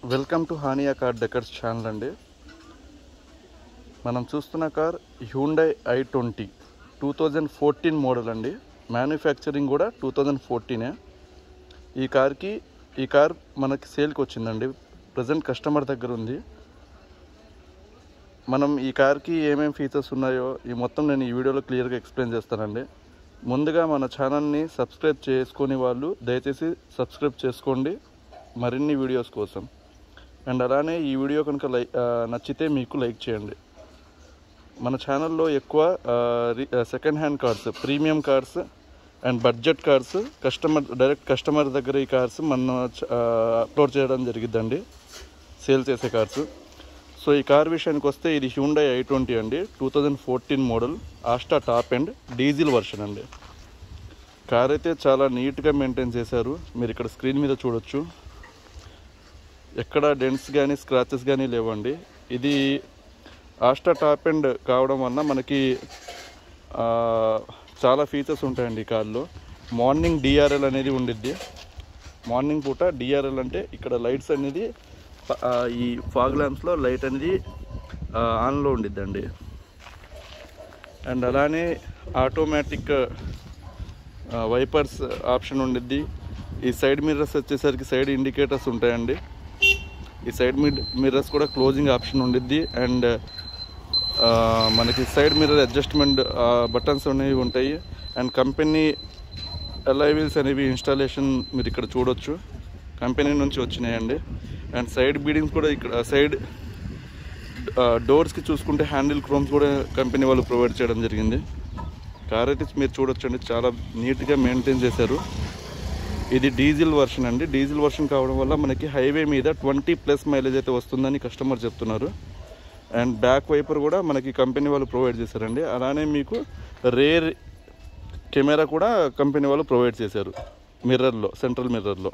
welcome to Haniya car decors channel అండి మనం చూస్తున్న car Hyundai I twenty two thousand fourteen model అండి manufacturing కూడా టూ థౌజండ్ ఫోర్టీనే ఈ కార్కి ఈ కార్ మనకి సేల్కి వచ్చిందండి ప్రజెంట్ కస్టమర్ దగ్గర ఉంది మనం ఈ కార్కి ఏమేమి ఫీచర్స్ ఉన్నాయో ఈ మొత్తం నేను ఈ వీడియోలో క్లియర్గా ఎక్స్ప్లెయిన్ చేస్తానండి ముందుగా మన ఛానల్ని సబ్స్క్రైబ్ చేసుకునే వాళ్ళు దయచేసి సబ్స్క్రైబ్ చేసుకోండి మరిన్ని వీడియోస్ కోసం అండ్ అలానే ఈ వీడియో కనుక లైక్ నచ్చితే మీకు లైక్ చేయండి మన ఛానల్లో ఎక్కువ second hand cars premium cars and budget cars customer direct customer దగ్గర ఈ కార్స్ మనం అప్లోడ్ చేయడం జరిగిద్దండి సేల్ చేసే కార్స్ సో ఈ కార్ విషయానికి వస్తే ఇది హ్యూండై ఐ ట్వంటీ అండి two thousand fourteen model Asta top and diesel version అండి కార్ అయితే చాలా నీట్గా మెయింటైన్ చేశారు మీరు ఇక్కడ స్క్రీన్ మీద చూడొచ్చు ఎక్కడ డెంట్స్ కానీ స్క్రాచెస్ కానీ లేవండి ఇది ఆస్టా టాప్ అండ్ కావడం వల్ల మనకి ఆ, చాలా ఫీచర్స్ ఉంటాయండి ఈ కార్లో మార్నింగ్ డిఆర్ఎల్ అనేది ఉండిద్ది మార్నింగ్ పూట డిఆర్ఎల్ అంటే ఇక్కడ లైట్స్ అనేది ప- ఆ, ఈ ఫాగ్ ల్యాంప్స్లో లైట్ అనేది ఆ, ఆన్లో ఉండిద్దండి అండ్ అలానే ఆటోమేటిక్ వైపర్స్ ఆప్షన్ ఉండిద్ది ఈ సైడ్ మిర్రర్స్ వచ్చేసరికి సైడ్ ఇండికేటర్స్ ఉంటాయండి ఈ సైడ్ మిడ్ మిర్రర్స్ కూడా క్లోజింగ్ ఆప్షన్ ఉండిద్ది అండ్ ఆ, మనకి సైడ్ మిర్రర్ అడ్జస్ట్మెంట్ బటన్స్ అనేవి ఉంటాయి అండ్ కంపెనీ అలైవిల్స్ అనేవి ఇన్స్టాలేషన్ మీరు ఇక్కడ చూడొచ్చు కంపెనీ నుంచి వచ్చినాయండి అండ్ సైడ్ బీడింగ్స్ కూడా ఇక్కడ సైడ్ డోర్స్కి చూసుకుంటే హ్యాండిల్ క్రోమ్స్ కూడా కంపెనీ వాళ్ళు ప్రొవైడ్ చేయడం జరిగింది కార్ అయితే మీరు చూడొచ్చండి చాలా నీట్గా మెయింటైన్ చేశారు ఇది డీజిల్ వర్షన్ అండి డీజిల్ వర్షన్ కావడం వల్ల మనకి హైవే మీద ట్వంటీ ప్లస్ మైలేజ్ అయితే వస్తుందని కస్టమర్ చెప్తున్నారు అండ్ బ్యాక్ వైపర్ కూడా మనకి కంపెనీ వాళ్ళు ప్రొవైడ్ చేశారండి అలానే మీకు రేర్ కెమెరా కూడా కంపెనీ వాళ్ళు ప్రొవైడ్ చేశారు మిర్రర్లో సెంట్రల్ మిర్రర్లో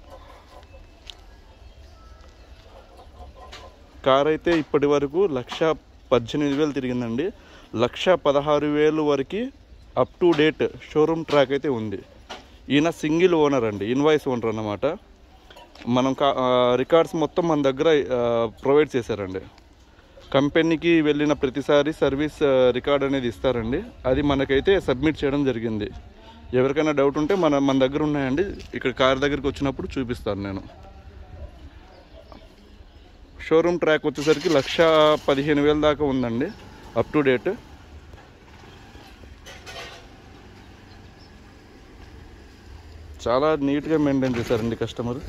కార్ అయితే ఇప్పటి వరకు లక్ష పద్దెనిమిది వేలు తిరిగిందండి లక్ష పదహారు వేలు వరకు up to date showroom track అయితే ఉంది ఈయన సింగిల్ ఓనర్ అండి ఇన్వాయిస్ ఓనర్ అన్నమాట మనం కా రికార్డ్స్ మొత్తం మన దగ్గర ప్రొవైడ్ చేశారండి కంపెనీకి వెళ్ళిన ప్రతిసారి సర్వీస్ రికార్డ్ అనేది ఇస్తారండి అది మనకైతే సబ్మిట్ చేయడం జరిగింది ఎవరికైనా డౌట్ ఉంటే మన మన దగ్గర ఉన్నాయండి ఇక్కడ కార్ దగ్గరికి వచ్చినప్పుడు చూపిస్తాను నేను షోరూమ్ ట్రాక్ వచ్చేసరికి లక్ష పదిహేను వేల దాకా ఉందండి అప్ టు డేట్ చాలా నీట్గా మెయింటైన్ చేశారండి కస్టమర్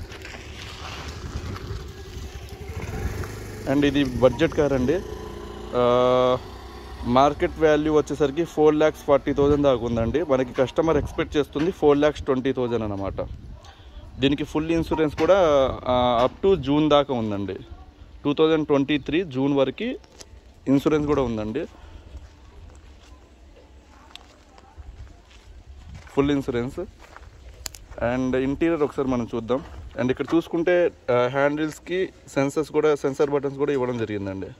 అండ్ ఇది బడ్జెట్ కార్ అండి ఆ, మార్కెట్ వాల్యూ వచ్చేసరికి ఫోర్ ల్యాక్స్ ఫార్టీ థౌజండ్ దాకా ఉందండి మనకి కస్టమర్ ఎక్స్పెక్ట్ చేస్తుంది ఫోర్ ల్యాక్స్ ట్వంటీ థౌజండ్ అనమాట దీనికి ఫుల్ ఇన్సూరెన్స్ కూడా అప్ టు జూన్ దాకా ఉందండి two thousand twenty three June వరకు ఇన్సూరెన్స్ కూడా ఉందండి ఫుల్ ఇన్సూరెన్స్ అండ్ ఇంటీరియర్ ఒకసారి మనం చూద్దాం అండ్ ఇక్కడ చూసుకుంటే హ్యాండిల్స్కి సెన్సర్స్ కూడా సెన్సర్ బటన్స్ కూడా ఇవ్వడం జరిగిందండి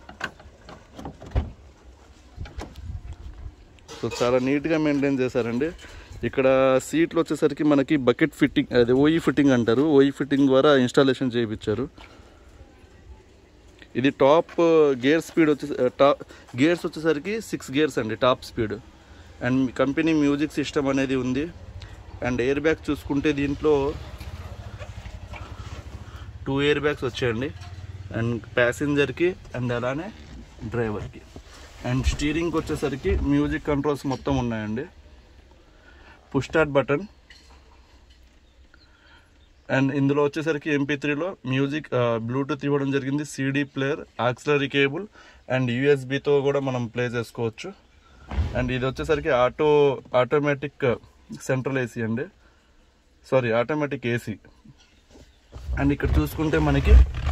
సో చాలా నీట్గా మెయింటైన్ చేశారండి ఇక్కడ సీట్లు వచ్చేసరికి మనకి బకెట్ ఫిట్టింగ్ అది ఓఈ ఫిట్టింగ్ అంటారు ఓఈ ఫిట్టింగ్ ద్వారా ఇన్స్టాలేషన్ చేయించారు ఇది టాప్ గేర్ స్పీడ్ వచ్చే టాప్ గేర్స్ వచ్చేసరికి సిక్స్ గేర్స్ అండి top speed and company music system అనేది ఉంది అండ్ ఎయిర్ బ్యాగ్స్ చూసుకుంటే దీంట్లో టూ ఎయిర్ బ్యాగ్స్ వచ్చాయండి అండ్ ప్యాసింజర్కి అండ్ అలానే డ్రైవర్కి అండ్ స్టీరింగ్కి వచ్చేసరికి మ్యూజిక్ కంట్రోల్స్ మొత్తం ఉన్నాయండి పుష్ స్టార్ట్ బటన్ అండ్ ఇందులో వచ్చేసరికి ఎంపీ త్రీలో మ్యూజిక్ బ్లూటూత్ ఇవ్వడం జరిగింది CD player auxiliary cable and యూఎస్బితో కూడా మనం ప్లే చేసుకోవచ్చు అండ్ ఇది వచ్చేసరికి ఆటో ఆటోమేటిక్ సెంట్రల్ ఏసీ అండి సారీ ఆటోమేటిక్ ఏసీ అండ్ ఇక్కడ చూసుకుంటే మనకి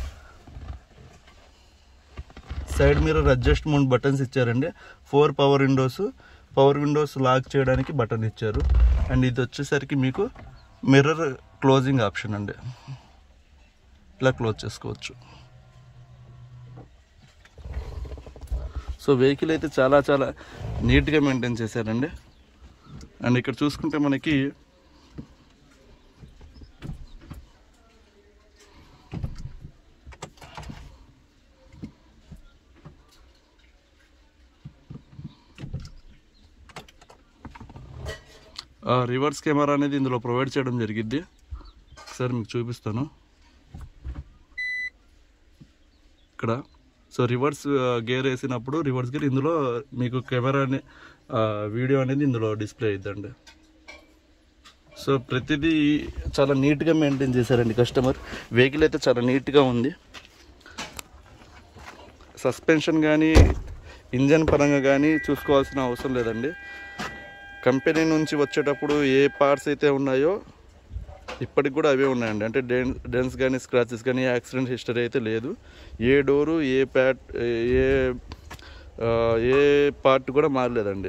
సైడ్ మిర్రర్ అడ్జస్ట్మెంట్ బటన్స్ ఇచ్చారండి four power windows power windows lock చేయడానికి బటన్ ఇచ్చారు అండ్ ఇది వచ్చేసరికి మీకు మిర్రర్ క్లోజింగ్ ఆప్షన్ అండి ఇలా క్లోజ్ చేసుకోవచ్చు సో వెహికల్ అయితే చాలా చాలా నీట్గా మెయింటైన్ చేశారండి అండ్ ఇక్కడ చూసుకుంటే మనకి రివర్స్ కెమెరా అనేది ఇందులో ప్రొవైడ్ చేయడం జరిగిద్ది ఒకసారి మీకు చూపిస్తాను ఇక్కడ సో రివర్స్ గేర్ వేసినప్పుడు రివర్స్ గేర్ ఇందులో మీకు కెమెరా అనే వీడియో అనేది ఇందులో డిస్ప్లే అయిద్దండి సో ప్రతిదీ చాలా నీట్గా మెయింటైన్ చేశారండి కస్టమర్ వెహికల్ అయితే చాలా నీట్గా ఉంది సస్పెన్షన్ కానీ ఇంజన్ పరంగా కానీ చూసుకోవాల్సిన అవసరం లేదండి కంపెనీ నుంచి వచ్చేటప్పుడు ఏ పార్ట్స్ అయితే ఉన్నాయో ఇప్పటికి కూడా అవే ఉన్నాయండి అంటే డెన్ డెన్స్ కానీ స్క్రాచెస్ కానీ యాక్సిడెంట్ హిస్టరీ అయితే లేదు ఏ డోరు ఏ ప్యాట్ ఏ ఆ, ఏ పార్ట్ కూడా మారలేదండి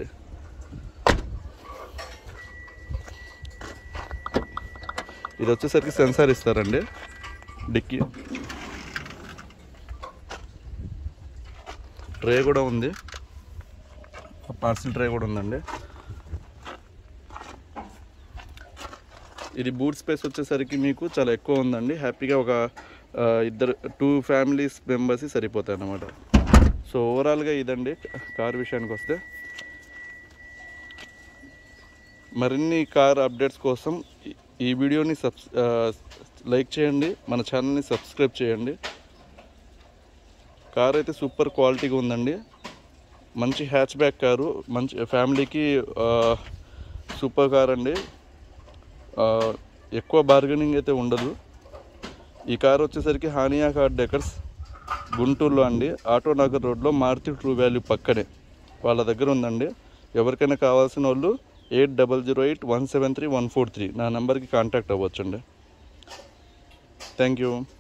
ఇది వచ్చేసరికి సెన్సార్ ఇస్తారండి డిక్కీ ట్రే కూడా ఉంది పార్సిల్ ట్రే కూడా ఉందండి ఇది బూట్ స్పేస్ వచ్చేసరికి మీకు చాలా ఎక్కువ ఉందండి హ్యాపీగా ఒక ఆ, ఇద్దరు టూ ఫ్యామిలీస్ మెంబర్స్ సరిపోతాయి అన్నమాట సో ఓవరాల్గా ఇదండి కార్ విషయానికి వస్తే మరిన్ని కార్ అప్డేట్స్ కోసం ఈ- ఈ వీడియోని సబ్స్ ఆ, లైక్ చేయండి మన ఛానల్ని సబ్స్క్రైబ్ చేయండి కార్ అయితే సూపర్ క్వాలిటీగా ఉందండి మంచి హ్యాచ్ బ్యాక్ కారు మంచి ఫ్యామిలీకి ఆ, సూపర్ కార్ అండి ఆ, ఎక్కువ బార్గెనింగ్ అయితే ఉండదు ఈ కార్ వచ్చేసరికి హానియా కార్ డెకర్స్ గుంటూరులో అండి ఆటో నగర్ రోడ్లో మారుతి ట్రూ వాల్యూ పక్కనే వాళ్ళ దగ్గర ఉందండి ఎవరికైనా కావాల్సిన వాళ్ళు eight double zero eight one seven three one four three నా నెంబర్కి కాంటాక్ట్ అవ్వచ్చండి థ్యాంక్ యూ